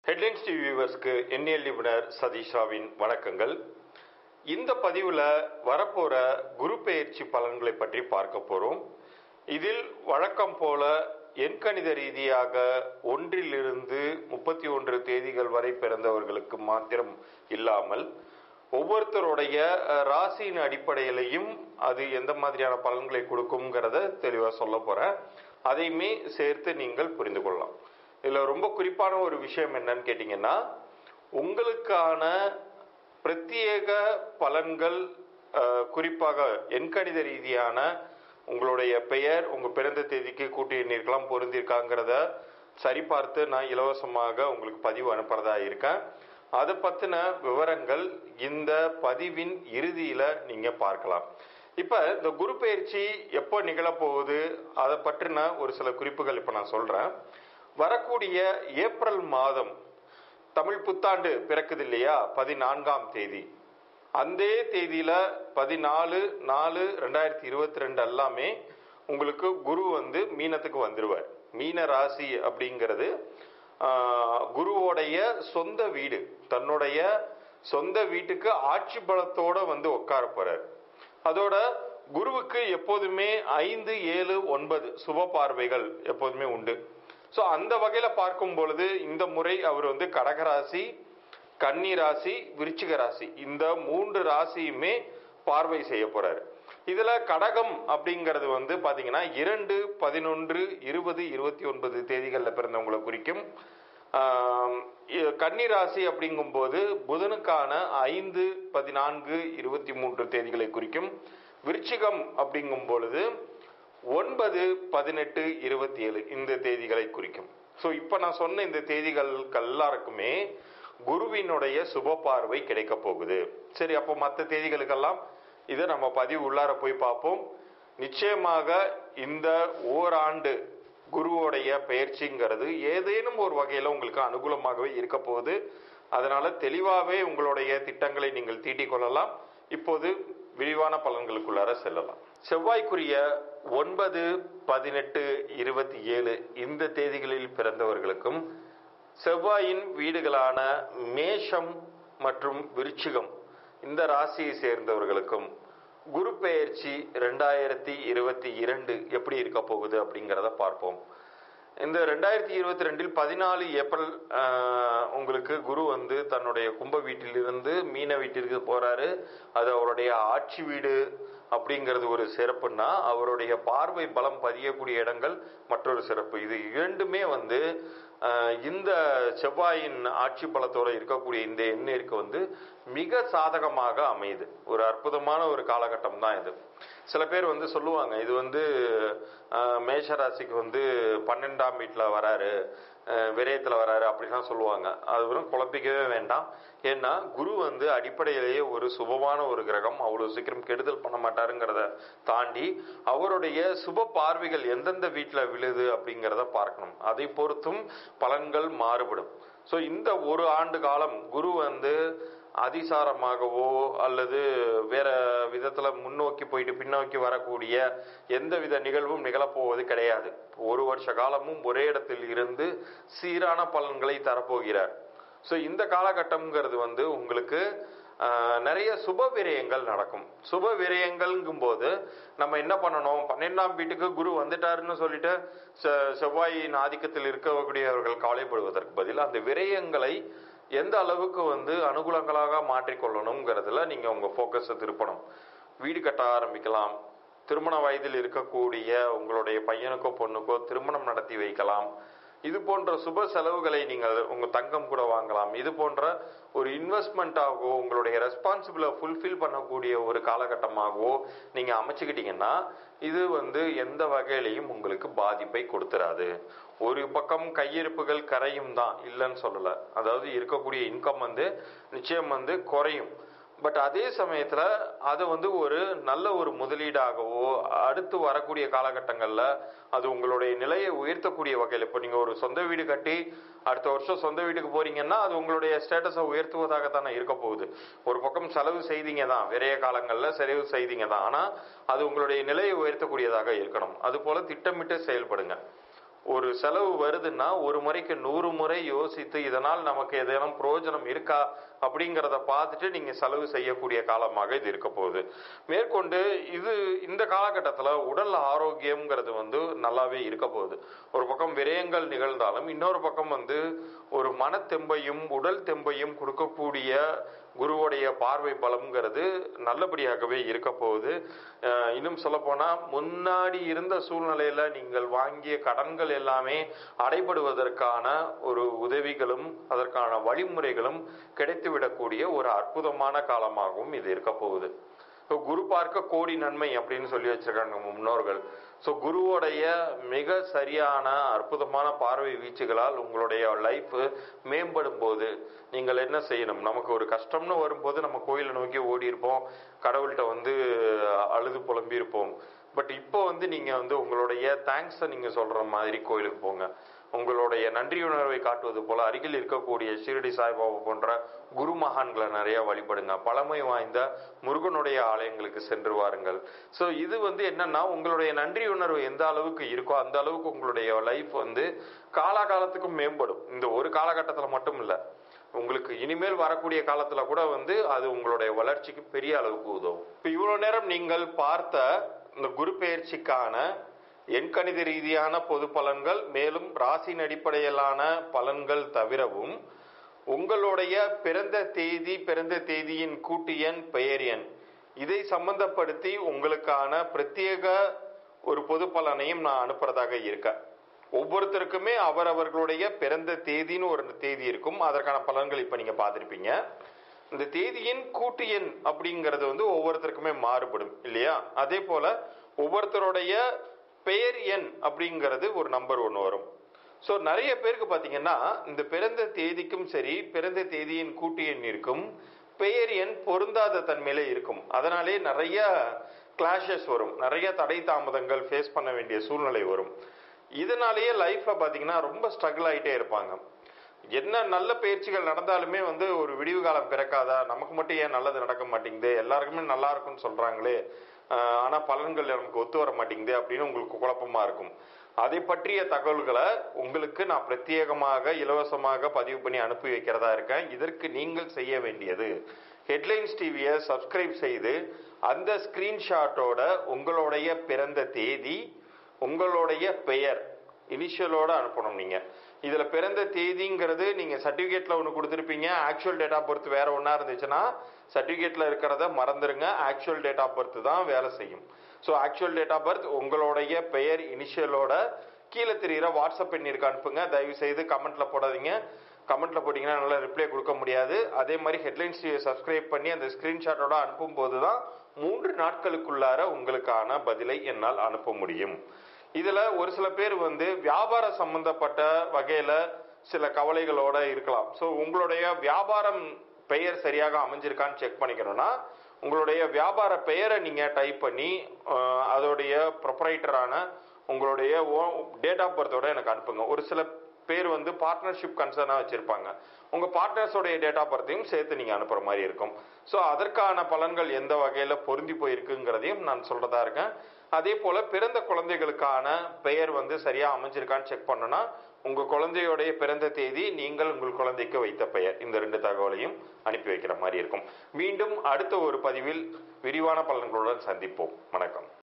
headlines TV வியூவர்ஸ்க்கு எண்ணியல் நிபுணர் சதீஷ் ராவின் வணக்கங்கள் இந்த பதிவில் வரப்போற குரு பெயர்ச்சி பலன்களை பற்றி பார்க்க போறோம் இதில் வழக்கம் போல எண்கணித ரீதியாக ஒன்றிலிருந்து முப்பத்தி ஒன்று தேதிகள் வரை பிறந்தவர்களுக்கு மாத்திரம் இல்லாமல் ஒவ்வொருத்தருடைய அஹ், ராசியின் அடிப்படையிலையும் அது எந்த மாதிரியான பலன்களை கொடுக்குங்கிறத தெளிவாக சொல்ல போறேன் அதையுமே சேர்த்து நீங்கள் புரிந்து கொள்ளலாம் இதில் ரொம்ப குறிப்பான ஒரு விஷயம் என்னன்னு கேட்டிங்கன்னா உங்களுக்கான பிரத்யேக பலன்கள் அஹ், குறிப்பாக எண்கணித ரீதியான உங்களுடைய பெயர் உங்கள் பிறந்த தேதிக்கு கூட்டி எண்ணிருக்கலாம் பொருந்திருக்காங்கிறத சரிபார்த்து நான் இலவசமாக உங்களுக்கு பதிவு அனுப்புறதா இருக்கேன் அதை பற்றின விவரங்கள் இந்த பதிவின் இறுதியில் நீங்கள் பார்க்கலாம் இப்போ இந்த குரு பயிற்சி எப்போ நிகழப்போகுது அதை பற்றின ஒரு சில குறிப்புகள் இப்போ நான் சொல்கிறேன் வரக்கூடிய ஏப்ரல் மாதம் தமிழ் புத்தாண்டு பிறக்குது இல்லையா பதினான்காம் தேதி அந்த தேதியில பதினாலு நாலு ரெண்டாயிரத்தி இருபத்தி ரெண்டு எல்லாமே உங்களுக்கு குரு வந்து மீனத்துக்கு வந்துருவார் மீன ராசி அப்படிங்கிறது ஆஹ், குருவோடைய சொந்த வீடு தன்னுடைய சொந்த வீட்டுக்கு ஆட்சி பலத்தோட வந்து உட்கார போறார் அதோட குருவுக்கு எப்போதுமே ஐந்து ஏழு ஒன்பது சுப பார்வைகள் எப்போதுமே உண்டு ஸோ அந்த வகையில் பார்க்கும் பொழுது இந்த முறை அவர் வந்து கடகராசி கன்னி ராசி விருச்சிக ராசி இந்த மூன்று ராசியுமே பார்வை செய்ய போறாரு இதுல கடகம் அப்படிங்கிறது வந்து பாத்தீங்கன்னா இரண்டு பதினொன்று இருபது இருபத்தி ஒன்பது தேதிகளில் பிறந்தவங்களை குறிக்கும் ஆம், இ- கன்னி ராசி அப்படிங்கும்போது புதனுக்கான ஐந்து பதினான்கு இருபத்தி மூன்று தேதிகளை குறிக்கும் விருச்சிகம் அப்படிங்கும் பொழுது ஒன்பது பதினெட்டு இருபத்தி ஏழு இந்த தேதிகளை குறிக்கும் ஸோ இப்போ நான் சொன்ன இந்த தேதிகளுக்கு எல்லாருக்குமே குருவினுடைய சுப பார்வை கிடைக்க போகுது சரி அப்போ மற்ற தேதிகளுக்கெல்லாம் இதை நம்ம பதிவு உள்ளார போய் பார்ப்போம் நிச்சயமாக இந்த ஓராண்டு குருவோடைய பயிற்சிங்கிறது ஏதேனும் ஒரு வகையில் உங்களுக்கு அனுகூலமாகவே இருக்க போகுது அதனால தெளிவாகவே உங்களுடைய திட்டங்களை நீங்கள் தீட்டிக் கொள்ளலாம் இப்போது விரிவான பலன்களுக்குள்ளார செல்லலாம் செவ்வாய்க்குரிய ஒன்பது பதினெட்டு இருபத்தி ஏழு இந்த தேதிகளில் பிறந்தவர்களுக்கும் செவ்வாயின் வீடுகளான மேஷம் மற்றும் விருச்சிகம் இந்த ராசியை சேர்ந்தவர்களுக்கும் குரு பெயர்ச்சி ரெண்டாயிரத்தி இருபத்தி இரண்டு எப்படி இருக்க போகுது அப்படிங்கிறத பார்ப்போம் இந்த ரெண்டாயிரத்தி இருபத்தி ரெண்டில் பதினாலு ஏப்ரல் ஆஹ், உங்களுக்கு குரு வந்து தன்னுடைய கும்ப வீட்டிலிருந்து மீன வீட்டிற்கு போறாரு அது அவருடைய ஆட்சி வீடு அப்படிங்கிறது ஒரு சிறப்புன்னா அவருடைய பார்வை பலம் பதியக்கூடிய இடங்கள் மற்றொரு சிறப்பு இது இரண்டுமே வந்து ஆஹ், இந்த செவ்வாயின் ஆட்சி பலத்தோட இருக்கக்கூடிய இந்த எண்ணிற்கு வந்து மிக சாதகமாக அமையுது ஒரு அற்புதமான ஒரு காலகட்டம் தான் இது சில பேர் வந்து சொல்லுவாங்க இது வந்து ஆஹ், மேஷ ராசிக்கு வந்து பன்னெண்டாம் வீட்டில் வராரு ஆஹ், விரயத்துல வராரு அப்படிலாம் சொல்லுவாங்க அது வெறும் குழப்பிக்கவே வேண்டாம் ஏன்னா குரு வந்து அடிப்படையிலேயே ஒரு சுபமான ஒரு கிரகம் அவ்வளவு சீக்கிரம் கெடுதல் பண்ண மாட்டாருங்கிறத தாண்டி அவருடைய சுப பார்வைகள் எந்தெந்த வீட்டில் விழுது அப்படிங்கிறத பார்க்கணும் அதை பொறுத்தும் பலன்கள் மாறுபடும் ஸோ இந்த ஒரு ஆண்டு காலம் குரு வந்து அதிசாரமாகவோ அல்லது வேற விதத்துல முன்னோக்கி போயிட்டு பின்னோக்கி வரக்கூடிய எந்த வித நிகழ்வும் நிகழப்போவது கிடையாது ஒரு வருஷ காலமும் ஒரே இடத்தில் இருந்து சீரான பலன்களை தரப்போகிறார் ஸோ இந்த காலகட்டம்ங்கிறது வந்து உங்களுக்கு ஆஹ், நிறைய சுப விரயங்கள் நடக்கும் சுப விரயங்கள்ங்கும் போது நம்ம என்ன பண்ணணும் பன்னெண்டாம் வீட்டுக்கு குரு வந்துட்டாருன்னு சொல்லிட்டு செ- செவ்வாயின் ஆதிக்கத்தில் இருக்கக்கூடியவர்கள் கவலைப்படுவதற்கு பதில் அந்த விரயங்களை எந்த அளவுக்கு வந்து அனுகூலங்களாக மாற்றிக்கொள்ளணுங்கிறதுல நீங்க உங்க ஃபோக்கஸை திருப்பணும் வீடு கட்ட ஆரம்பிக்கலாம் திருமண வயதில் இருக்கக்கூடிய உங்களுடைய பையனுக்கோ பொண்ணுக்கோ திருமணம் நடத்தி வைக்கலாம் இது போன்ற சுப செலவுகளை நீங்கள் உங்க தங்கம் கூட வாங்கலாம் இது போன்ற ஒரு இன்வெஸ்ட்மெண்ட்டாகவோ உங்களுடைய ரெஸ்பான்சிபிளை ஃபுல்ஃபில் பண்ணக்கூடிய ஒரு காலகட்டமாகவோ நீங்க அமைச்சுக்கிட்டீங்கன்னா இது வந்து எந்த வகையிலையும் உங்களுக்கு பாதிப்பை கொடுத்துறாது ஒரு பக்கம் கையிருப்புகள் கரையும் தான் இல்லைன்னு சொல்லல அதாவது இருக்கக்கூடிய இன்கம் வந்து நிச்சயம் வந்து குறையும் பட் அதே சமயத்துல அது வந்து ஒரு நல்ல ஒரு முதலீடாகவோ அடுத்து வரக்கூடிய காலகட்டங்கள்ல அது உங்களுடைய நிலையை உயர்த்தக்கூடிய வகையில் இப்போ நீங்க ஒரு சொந்த வீடு கட்டி அடுத்த வருஷம் சொந்த வீட்டுக்கு போறீங்கன்னா அது உங்களுடைய ஸ்டேட்டஸை உயர்த்துவதாக தானே இருக்க போகுது ஒரு பக்கம் செலவு செய்தீங்க தான் விரைய காலங்களில் செலவு செய்தீங்க தான் ஆனா அது உங்களுடைய நிலையை உயர்த்தக்கூடியதாக இருக்கணும் அது போல திட்டமிட்டு செயல்படுங்க ஒரு செலவு வருதுன்னா ஒரு முறைக்கு நூறு முறை யோசித்து இதனால் நமக்கு ஏதேனும் பிரயோஜனம் இருக்கா அப்படிங்கிறத பார்த்துட்டு நீங்க செலவு செய்யக்கூடிய காலமாக இது இருக்க போகுது மேற்கொண்டு இது இந்த காலகட்டத்தில் உடல் ஆரோக்கியம்ங்கிறது வந்து நல்லாவே இருக்க போகுது ஒரு பக்கம் விரயங்கள் நிகழ்ந்தாலும் இன்னொரு பக்கம் வந்து ஒரு மனத்தெம்பையும் உடல் தெம்பையும் கொடுக்கக்கூடிய குருவுடைய பார்வை பலம்ங்கிறது நல்லபடியாகவே இருக்க போகுது அஹ் இன்னும் சொல்ல போனா முன்னாடி இருந்த சூழ்நிலையில நீங்கள் வாங்கிய கடன்கள் எல்லாமே அடைபடுவதற்கான ஒரு உதவிகளும் அதற்கான வழிமுறைகளும் கிடைத்துவிடக்கூடிய ஒரு அற்புதமான காலமாகவும் இது இருக்க போகுது ஸோ குரு பார்க்க கோடி நன்மை அப்படின்னு சொல்லி வச்சிருக்காங்க நம்ம முன்னோர்கள் ஸோ குருவோடைய மிக சரியான அற்புதமான பார்வை வீச்சுகளால் உங்களுடைய லைஃப் மேம்படும் போது நீங்கள் என்ன செய்யணும் நமக்கு ஒரு கஷ்டம்னு வரும்போது நம்ம கோயிலை நோக்கி ஓடி இருப்போம் கடவுள்கிட்ட வந்து அழுது புலம்பி இருப்போம் பட் இப்போ வந்து நீங்க வந்து உங்களுடைய தேங்க்ஸை நீங்க சொல்ற மாதிரி கோயிலுக்கு போங்க உங்களுடைய நன்றியுணர்வை காட்டுவது போல அருகில் இருக்கக்கூடிய ஷிரடி சாய்பாபா போன்ற குரு மகான்களை நிறைய வழிபடுங்க பழமை வாய்ந்த முருகனுடைய ஆலயங்களுக்கு சென்று வாருங்கள் ஸோ இது வந்து என்னன்னா உங்களுடைய நன்றி உணர்வு எந்த அளவுக்கு இருக்கோ அந்த அளவுக்கு உங்களுடைய லைஃப் வந்து காலாகாலத்துக்கும் மேம்படும் இந்த ஒரு காலகட்டத்தில் மட்டும் இல்லை உங்களுக்கு இனிமேல் வரக்கூடிய காலத்துல கூட வந்து அது உங்களுடைய வளர்ச்சிக்கு பெரிய அளவுக்கு உதவும் இப்போ இவ்வளவு நேரம் நீங்கள் பார்த்த இந்த குரு பெயர்ச்சிக்கான எண்கணித ரீதியான பொது பலன்கள் மேலும் ராசியின் அடிப்படையிலான பலன்கள் தவிரவும் உங்களுடைய பிறந்த தேதி பிறந்த தேதியின் கூட்டு எண் பெயர் எண் இதை சம்பந்தப்படுத்தி உங்களுக்கான பிரத்யேக ஒரு பொது பலனையும் நான் அனுப்புறதாக இருக்கேன் ஒவ்வொருத்தருக்குமே அவரவர்களுடைய பிறந்த தேதின்னு ஒரு தேதி இருக்கும் அதற்கான பலன்கள் இப்ப நீங்க பார்த்திருப்பீங்க இந்த தேதியின் கூட்டு எண் அப்படிங்கிறது வந்து ஒவ்வொருத்தருக்குமே மாறுபடும் இல்லையா அதே போல ஒவ்வொருத்தருடைய பெயர் எண் அப்படிங்கிறது ஒரு நம்பர் ஒன்று வரும் ஸோ நிறைய பேருக்கு பார்த்தீங்கன்னா இந்த பிறந்த தேதிக்கும் சரி பிறந்த தேதியின் கூட்டு எண் இருக்கும் பெயர் எண் பொருந்தாத தன்மையில இருக்கும் அதனாலே நிறைய கிளாஷஸ் வரும் நிறைய தடை தாமதங்கள் ஃபேஸ் பண்ண வேண்டிய சூழ்நிலை வரும் இதனாலேயே லைஃப்ல பார்த்தீங்கன்னா ரொம்ப ஸ்ட்ரகிள் ஆகிட்டே இருப்பாங்க என்ன நல்ல பயிற்சிகள் நடந்தாலுமே வந்து ஒரு விடிவு காலம் பிறக்காதா நமக்கு மட்டும் ஏன் நல்லது நடக்க மாட்டேங்குது எல்லாருக்குமே நல்லா இருக்கும்னு சொல்றாங்களே ஆஹ் ஆனா பலன்கள் நமக்கு ஒத்து வர மாட்டேங்குது அப்படின்னு உங்களுக்கு குழப்பமா இருக்கும் அதை பற்றிய தகவல்களை உங்களுக்கு நான் பிரத்யேகமாக இலவசமாக பதிவு பண்ணி அனுப்பி வைக்கிறதா இருக்கேன் இதற்கு நீங்கள் செய்ய வேண்டியது ஹெட்லைன்ஸ் டிவியை சப்ஸ்கிரைப் செய்து அந்த ஸ்கிரீன்ஷாட்டோட உங்களுடைய பிறந்த தேதி உங்களுடைய பெயர் இனிஷியலோட அனுப்பணும் நீங்க இதுல பிறந்த தேதிங்கிறது நீங்க சர்டிபிகேட்ல ஒன்று கொடுத்துருப்பீங்க ஆக்சுவல் டேட் ஆஃப் பர்த் வேற ஒன்றா இருந்துச்சுன்னா சர்டிபிகேட்ல இருக்கிறத மறந்துருங்க ஆக்சுவல் டேட் ஆஃப் பர்த் தான் வேலை செய்யும் so actual date of birth உங்களுடைய பெயர் இனிஷியலோட கீழே தெரிகிற வாட்ஸ்அப் எண்ணிற்கு அனுப்புங்க தயவு செய்து கமெண்ட்ல போடாதீங்க கமெண்ட்ல போட்டீங்கன்னா என்னால் ரிப்ளை கொடுக்க முடியாது அதே மாதிரி ஹெட்லைன்ஸ் சப்ஸ்கிரைப் பண்ணி அந்த ஸ்கிரீன்ஷாட்டோட அனுப்பும் போது தான் மூன்று நாட்களுக்குள்ளார உங்களுக்கான பதிலை என்னால் அனுப்ப முடியும் இதுல ஒரு சில பேர் வந்து வியாபார சம்பந்தப்பட்ட வகையில சில கவலைகளோட இருக்கலாம் ஸோ உங்களுடைய வியாபாரம் பெயர் சரியாக அமைஞ்சிருக்கான்னு செக் பண்ணிக்கணும்னா உங்களுடைய வியாபார பெயரை நீங்க டைப் பண்ணி அஹ், அதோடைய ப்ரொப்ரைட்டரான உங்களுடைய டேட் ஆஃப் பர்த்தோட எனக்கு அனுப்புங்க ஒரு சில பேர் வந்து பார்ட்னர்ஷிப் கன்சர்னாக வச்சிருப்பாங்க உங்க பார்ட்னர்ஸோடைய டேட் ஆஃப் பர்த்தையும் சேர்த்து நீங்க அனுப்புற மாதிரி இருக்கும் ஸோ அதற்கான பலன்கள் எந்த வகையில பொருந்தி போயிருக்குங்கிறதையும் நான் சொல்றதா இருக்கேன் அதே போல பிறந்த குழந்தைகளுக்கான பெயர் வந்து சரியா அமைஞ்சிருக்கான்னு செக் பண்ணனா உங்க குழந்தையோடைய பிறந்த தேதி நீங்கள் உங்கள் குழந்தைக்கு வைத்த பெயர் இந்த ரெண்டு தகவலையும் அனுப்பி வைக்கிற மாதிரி இருக்கும் மீண்டும் அடுத்த ஒரு பதிவில் விரிவான பலன்களுடன் சந்திப்போம் வணக்கம்